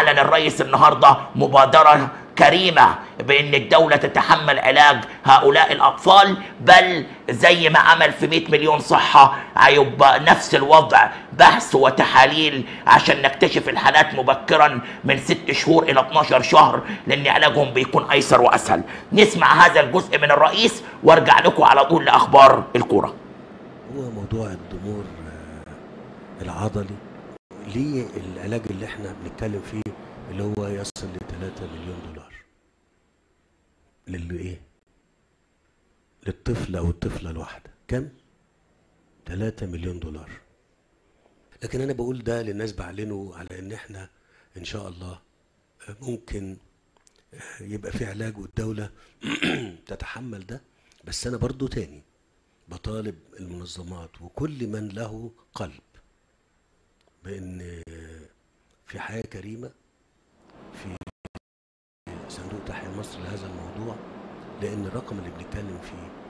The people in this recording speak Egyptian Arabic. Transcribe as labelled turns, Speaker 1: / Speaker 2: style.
Speaker 1: اعلن الرئيس النهارده مبادره كريمه بان الدوله تتحمل علاج هؤلاء الاطفال بل زي ما عمل في 100 مليون صحه هيبقى نفس الوضع بحث وتحاليل عشان نكتشف الحالات مبكرا من 6 شهور الى 12 شهر لان علاجهم بيكون ايسر واسهل نسمع هذا الجزء من الرئيس وارجع لكم على طول لاخبار الكوره
Speaker 2: هو موضوع الضمور آه، العضلي ليه العلاج اللي احنا بنتكلم فيه اللي هو يصل ل 3 مليون دولار للي ايه للطفل او الطفله الواحده كم 3 مليون دولار لكن انا بقول ده للناس بعلنه على ان احنا ان شاء الله آه، ممكن آه، يبقى في علاج والدوله تتحمل ده بس انا برضو تاني بطالب المنظمات وكل من له قلب بان في حياه كريمه في صندوق تحيا مصر لهذا الموضوع لان الرقم اللي بنتكلم فيه